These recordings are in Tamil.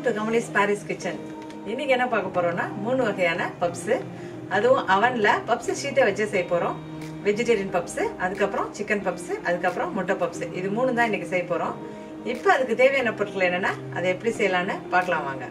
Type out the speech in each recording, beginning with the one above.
டு கமலிஸ் பாரிஸ் கிச்சன் இன்னைக்கு என்ன பார்க்க போறோம்னா மூணு வகையான பப்ஸ் அதுவும் அவன்ல பப்ஸ் ஷீட்டை வச்சு செய்ய போறோம் வெஜிடேரியன் பப்ஸ் அதுக்கப்புறம் சிக்கன் பப்ஸ் அதுக்கப்புறம் முட்டை பப்ஸ் இது மூணு தான் இன்னைக்கு செய்ய போறோம் இப்போ அதுக்கு தேவையான பொருட்கள் என்னன்னா அதை எப்படி செய்யலாம்னு பார்க்கலாம் வாங்க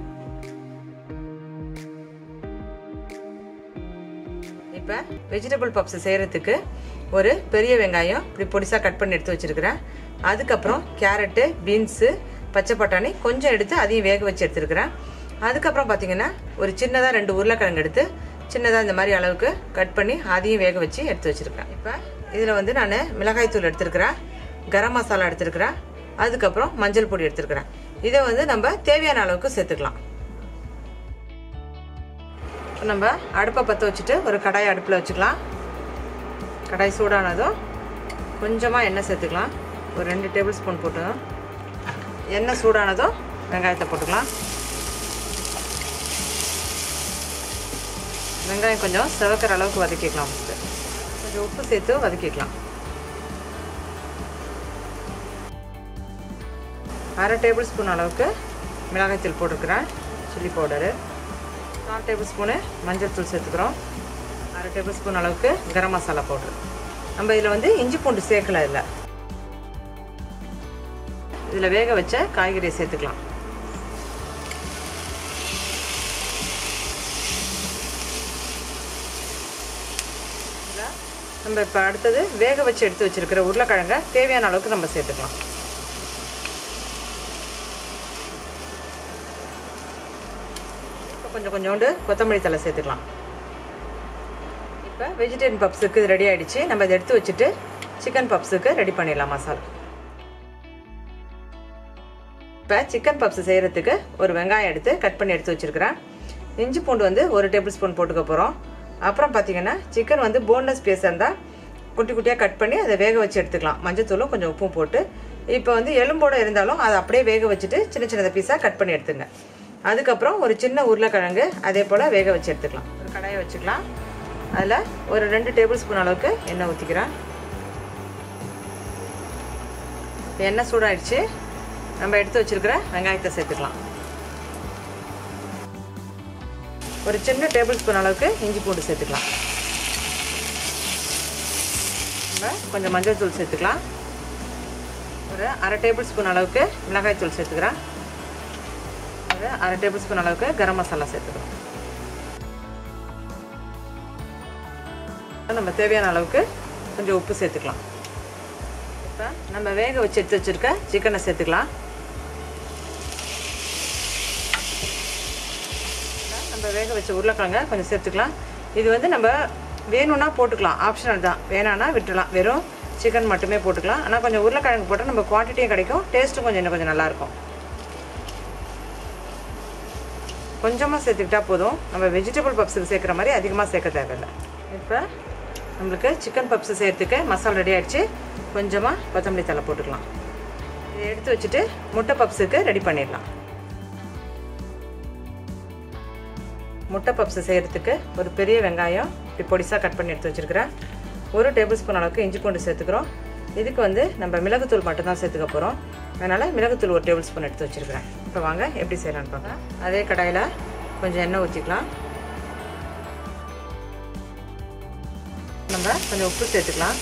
இப்போ வெஜிடபிள் பப்ஸ் செய்கிறதுக்கு ஒரு பெரிய வெங்காயம் இப்படி பொடிசாக கட் பண்ணி எடுத்து வச்சுருக்கிறேன் அதுக்கப்புறம் கேரட்டு பீன்ஸு பச்சை பட்டாணி கொஞ்சம் எடுத்து அதையும் வேக வச்சு எடுத்துருக்கிறேன் அதுக்கப்புறம் பார்த்தீங்கன்னா ஒரு சின்னதாக ரெண்டு உருளைக்கிழங்கு எடுத்து சின்னதாக இந்த மாதிரி அளவுக்கு கட் பண்ணி அதையும் வேக வச்சு எடுத்து வச்சுருக்கிறேன் இப்போ இதில் வந்து நான் மிளகாய்த்தூள் எடுத்துருக்கிறேன் கரம் மசாலா எடுத்துருக்கிறேன் அதுக்கப்புறம் மஞ்சள் பொடி எடுத்துருக்கிறேன் இதை வந்து நம்ம தேவையான அளவுக்கு சேர்த்துக்கலாம் இப்போ நம்ம அடுப்பை பற்ற வச்சுட்டு ஒரு கடாய் அடுப்பில் வச்சுக்கலாம் கடாய் சூடானதும் கொஞ்சமாக எண்ணெய் சேர்த்துக்கலாம் ஒரு ரெண்டு டேபிள் ஸ்பூன் போட்டு எண்ணெய் சூடானதும் வெங்காயத்தை போட்டுக்கலாம் வெங்காயம் கொஞ்சம் செவக்கிற அளவுக்கு வதக்கிக்கலாம் ஃபஸ்ட்டு கொஞ்சம் உப்பு சேர்த்து வதக்கிக்கலாம் அரை டேபிள் ஸ்பூன் அளவுக்கு மிளகாய்த்தூள் போட்டிருக்கிறேன் சில்லி பவுடரு கால் டேபிள் ஸ்பூனு மஞ்சள் தூள் சேர்த்துக்கிறோம் அரை டேபிள் ஸ்பூன் அளவுக்கு கரம் மசாலா பவுட்ரு நம்ம இதில் வந்து இஞ்சி பூண்டு சேர்க்கல இதில் இதில் வேக வச்ச காய்கறியை சேர்த்துக்கலாம் நம்ம இப்போ அடுத்தது வேக வச்சு எடுத்து வச்சுருக்கிற உருளைக்கிழங்க தேவையான அளவுக்கு நம்ம சேர்த்துக்கலாம் கொஞ்சம் கொஞ்சோண்டு கொத்தமல்லி தலை சேர்த்துக்கலாம் இப்போ வெஜிடேரியன் பப்ஸுக்கு இது ரெடி ஆகிடுச்சு நம்ம இதை எடுத்து வச்சுட்டு சிக்கன் பப்ஸுக்கு ரெடி பண்ணிடலாம் மசாலா இப்போ சிக்கன் பப்ஸ் செய்கிறதுக்கு ஒரு வெங்காயம் எடுத்து கட் பண்ணி எடுத்து வச்சுருக்கிறேன் இஞ்சி பூண்டு வந்து ஒரு டேபிள் ஸ்பூன் போட்டுக்க போகிறோம் அப்புறம் பார்த்தீங்கன்னா சிக்கன் வந்து போன்லெஸ் பீஸாக இருந்தால் குட்டி குட்டியாக கட் பண்ணி அதை வேக வச்சு எடுத்துக்கலாம் மஞ்சத்தூளும் கொஞ்சம் உப்பும் போட்டு இப்போ வந்து எலும்போடு இருந்தாலும் அதை அப்படியே வேக வச்சுட்டு சின்ன சின்ன பீஸாக கட் பண்ணி எடுத்துங்க அதுக்கப்புறம் ஒரு சின்ன உருளைக்கிழங்கு அதே போல் வேக வச்சு எடுத்துக்கலாம் ஒரு கடாயை வச்சுக்கலாம் அதில் ஒரு ரெண்டு டேபிள் ஸ்பூன் அளவுக்கு எண்ணெய் ஊற்றிக்கிறேன் எண்ணெய் சூடாயிடுச்சு நம்ம எடுத்து வச்சுருக்கிற வெங்காயத்தை சேர்த்துக்கலாம் ஒரு சின்ன டேபிள் ஸ்பூன் அளவுக்கு இஞ்சி பூண்டு சேர்த்துக்கலாம் நம்ம கொஞ்சம் மஞ்சள் தூள் சேர்த்துக்கலாம் ஒரு அரை டேபிள் ஸ்பூன் அளவுக்கு மிளகாய் தூள் சேர்த்துக்கிறேன் ஒரு அரை டேபிள் ஸ்பூன் அளவுக்கு கரம் மசாலா சேர்த்துக்கிறோம் நம்ம தேவையான அளவுக்கு கொஞ்சம் உப்பு சேர்த்துக்கலாம் இப்போ நம்ம வேக வச்சு எடுத்து வச்சுருக்க சிக்கனை சேர்த்துக்கலாம் நம்ம வேக வச்ச உருளைக்கிழங்க கொஞ்சம் சேர்த்துக்கலாம் இது வந்து நம்ம வேணும்னா போட்டுக்கலாம் ஆப்ஷனல் தான் வேணான்னா விட்டுலாம் வெறும் சிக்கன் மட்டுமே போட்டுக்கலாம் ஆனால் கொஞ்சம் உருளைக்கிழங்கு போட்டால் நம்ம குவான்டிட்டியும் கிடைக்கும் டேஸ்ட்டும் கொஞ்சம் இன்னும் கொஞ்சம் நல்லாயிருக்கும் கொஞ்சமாக சேர்த்துக்கிட்டா போதும் நம்ம வெஜிடபிள் பப்ஸுக்கு சேர்க்குற மாதிரி அதிகமாக சேர்க்க தேவையில்லை இப்போ நம்மளுக்கு சிக்கன் பப்ஸ் செய்கிறதுக்கு மசாலா ரெடி ஆகிடுச்சு கொஞ்சமாக கொத்தமல்லி தலை போட்டுக்கலாம் இதை எடுத்து வச்சுட்டு முட்டை பப்ஸுக்கு ரெடி பண்ணிடலாம் முட்டை பப்ஸ் செய்கிறதுக்கு ஒரு பெரிய வெங்காயம் இப்படி பொடிசாக கட் பண்ணி எடுத்து வச்சுருக்கிறேன் ஒரு டேபிள் ஸ்பூன் அளவுக்கு இஞ்சி பூண்டு சேர்த்துக்கிறோம் இதுக்கு வந்து நம்ம மிளகுத்தூள் மட்டும்தான் சேர்த்துக்க போகிறோம் அதனால் மிளகுத்தூள் ஒரு டேபிள் ஸ்பூன் எடுத்து வச்சுருக்கிறேன் இப்போ வாங்க எப்படி செய்யலான்னு பார்க்கலாம் அதே கடாயில் கொஞ்சம் எண்ணெய் ஊற்றிக்கலாம் நம்ம கொஞ்சம் உப்பு சேர்த்துக்கலாம்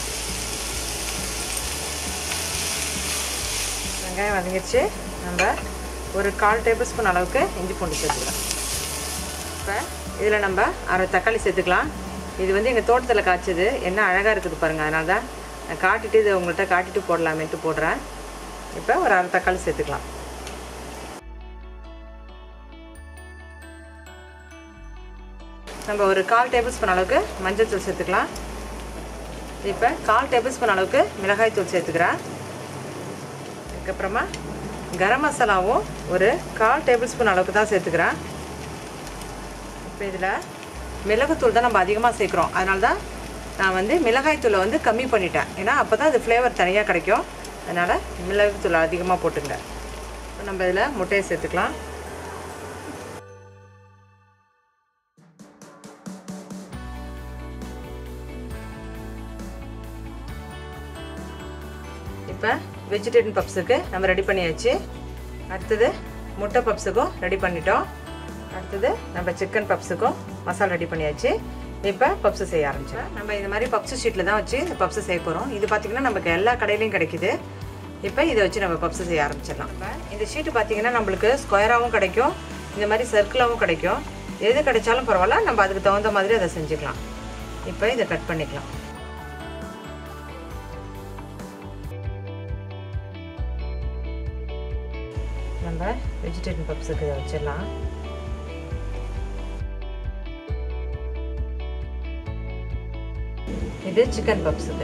வெங்காயம் வதங்கிடுச்சு நம்ம ஒரு கால் டேபிள் ஸ்பூன் அளவுக்கு இஞ்சி பூண்டு சேர்த்துக்கலாம் இப்போ இதில் நம்ம அரை தக்காளி சேர்த்துக்கலாம் இது வந்து எங்கள் தோட்டத்தில் காய்ச்சது என்ன அழகாக இருக்குது பாருங்கள் அதனால தான் நான் காட்டிட்டு இதை உங்கள்கிட்ட காட்டிட்டு போடலாமேட்டு போடுறேன் இப்போ ஒரு அரை தக்காளி சேர்த்துக்கலாம் நம்ம ஒரு கால் டேபிள் ஸ்பூன் அளவுக்கு மஞ்சள் தூள் சேர்த்துக்கலாம் இப்போ கால் டேபிள் ஸ்பூன் அளவுக்கு மிளகாய் தூள் சேர்த்துக்கிறேன் அதுக்கப்புறமா கரம் மசாலாவும் ஒரு கால் டேபிள் ஸ்பூன் அளவுக்கு தான் சேர்த்துக்கிறேன் இப்போ இதில் மிளகுத்தூள் தான் நம்ம அதிகமாக சேர்க்குறோம் அதனால தான் நான் வந்து மிளகாய்த்தூளை வந்து கம்மி பண்ணிட்டேன் ஏன்னா அப்போ தான் அது ஃப்ளேவர் தனியாக கிடைக்கும் அதனால் மிளகுத்தூள் அதிகமாக போட்டுங்க இப்போ நம்ம இதில் முட்டையை சேர்த்துக்கலாம் இப்போ வெஜிடேரியன் பப்ஸுக்கு நம்ம ரெடி பண்ணியாச்சு அடுத்தது முட்டை பப்ஸுக்கும் ரெடி பண்ணிட்டோம் அடுத்தது நம்ம சிக்கன் பப்ஸுக்கும் மசாலா ரெடி பண்ணியாச்சு இப்போ பப்ஸு செய்ய ஆரம்பிச்சிடலாம் நம்ம இந்த மாதிரி பப்ஸு ஷீட்டில் தான் வச்சு இந்த பப்ஸு செய்ய போகிறோம் இது பார்த்திங்கன்னா நமக்கு எல்லா கடையிலையும் கிடைக்குது இப்போ இதை வச்சு நம்ம பப்ஸு செய்ய ஆரம்பிச்சிடலாம் நம்ம இந்த ஷீட்டு பார்த்திங்கன்னா நம்மளுக்கு ஸ்கொயராகவும் கிடைக்கும் இந்த மாதிரி சர்க்கிளாகவும் கிடைக்கும் எது கிடைச்சாலும் பரவாயில்ல நம்ம அதுக்கு தகுந்த மாதிரி அதை செஞ்சுக்கலாம் இப்போ இதை கட் பண்ணிக்கலாம் நம்ம வெஜிடேரியன் பப்ஸுக்கு இதை வச்சிடலாம் இது சிக்கன் பப்ஸுக்கு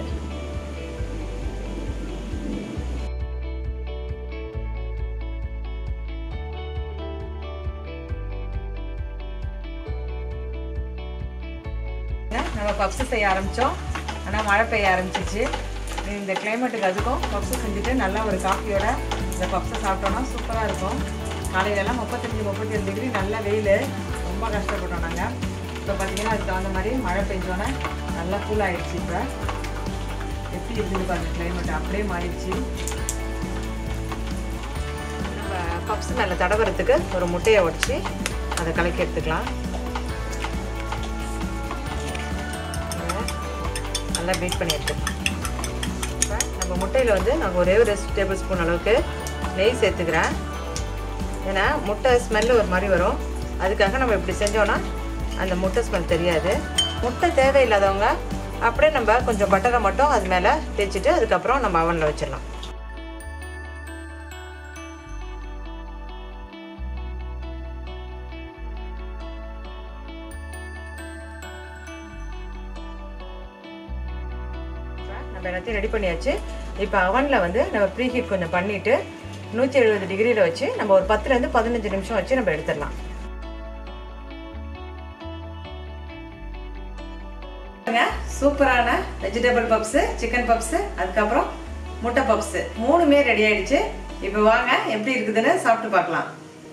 நம்ம பப்ஸு செய்ய ஆரம்பித்தோம் ஆனால் மழை பெய்ய ஆரம்பிச்சிச்சு இந்த கிளைமேட்டுக்கு அதுக்கும் பப்ஸு செஞ்சுட்டு நல்லா ஒரு காஃபியோட இந்த பப்ஸை சாப்பிட்டோன்னா சூப்பராக இருக்கும் காலையிலலாம் முப்பத்தஞ்சு முப்பத்தி ஏழு டிகிரி நல்ல வெயில் ரொம்ப கஷ்டப்பட்டோம் நாங்கள் இப்போ பார்த்தீங்கன்னா அதுக்கு தகுந்த மாதிரி மழை பெஞ்சோன்னே நல்லா கூல் ஆகிடுச்சு இப்போ எப்படி இருக்குது பாருங்க கிளைமேட் அப்படியே மாறிடுச்சு நம்ம பப்ஸ் மேலே தடவுறதுக்கு ஒரு முட்டையை உடச்சி அதை கலக்கி எடுத்துக்கலாம் நல்லா பீட் பண்ணி எடுத்துக்கலாம் இப்போ நம்ம முட்டையில் வந்து நான் ஒரே ஒரு டேபிள் ஸ்பூன் அளவுக்கு நெய் சேர்த்துக்கிறேன் ஏன்னா முட்டை ஸ்மெல்லு ஒரு மாதிரி வரும் அதுக்காக நம்ம இப்படி செஞ்சோன்னா அந்த முட்டை ஸ்மெல் தெரியாது முட்டை தேவையில்லாதவங்க அப்படியே நம்ம கொஞ்சம் பட்டரை மட்டும் அது மேலே தேய்ச்சிட்டு அதுக்கப்புறம் நம்ம அவனில் வச்சிடலாம் நம்ம எல்லாத்தையும் ரெடி பண்ணியாச்சு இப்போ அவனில் வந்து நம்ம ப்ரீ ஹீட் கொஞ்சம் பண்ணிவிட்டு நூற்றி எழுபது டிகிரியில் வச்சு நம்ம ஒரு பத்துலேருந்து பதினஞ்சு நிமிஷம் வச்சு நம்ம எடுத்துடலாம் சூப்பரான வெஜிடபிள் பப்ஸு சிக்கன் பப்ஸு அதுக்கப்புறம் முட்டை பப்ஸு மூணுமே ரெடி ஆயிடுச்சு இப்போ வாங்க எப்படி இருக்குதுன்னு சாப்பிட்டு பார்க்கலாம்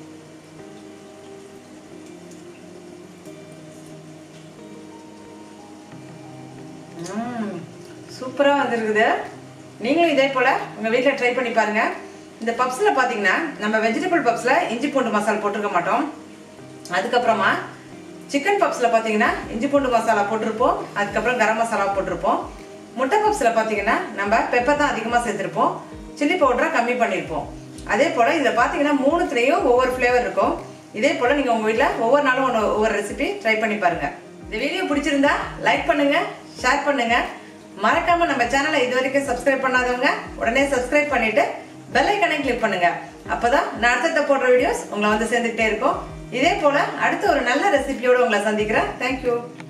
சூப்பராக வந்துருக்குது நீங்களும் இதே போல் உங்கள் வீட்டில் ட்ரை பண்ணி பாருங்கள் இந்த பப்ஸில் பார்த்தீங்கன்னா நம்ம வெஜிடபிள் பப்ஸில் இஞ்சி பூண்டு மசாலா போட்டிருக்க மாட்டோம் அதுக்கப்புறமா சிக்கன் பப்ஸில் பார்த்தீங்கன்னா இஞ்சி பூண்டு மசாலா போட்டிருப்போம் அதுக்கப்புறம் கரம் மசாலா போட்டிருப்போம் முட்டை பப்ஸில் பார்த்தீங்கன்னா நம்ம பெப்பர் தான் அதிகமாக சேர்த்துருப்போம் சில்லி பவுடரை கம்மி பண்ணியிருப்போம் அதே போல் இதில் பார்த்தீங்கன்னா மூணுத்துலேயும் ஒவ்வொரு ஃப்ளேவர் இருக்கும் இதே போல் நீங்கள் உங்கள் வீட்டில் ஒவ்வொரு நாளும் ஒன்று ஒவ்வொரு ரெசிபி ட்ரை பண்ணி பாருங்கள் இந்த வீடியோ பிடிச்சிருந்தா லைக் பண்ணுங்கள் ஷேர் பண்ணுங்கள் மறக்காம நம்ம சேனலை இது வரைக்கும் சப்ஸ்கிரைப் பண்ணாதவங்க உடனே சப்ஸ்கிரைப் பண்ணிட்டு பெல் ஐக்கனை கிளிக் பண்ணுங்க அப்பதான் நான் அடுத்தடுத்த போடுற வீடியோஸ் உங்களை வந்து சேர்ந்துக்கிட்டே இருக்கும் இதே போல அடுத்த ஒரு நல்ல ரெசிபியோட உங்களை சந்திக்கிறேன் தேங்க்யூ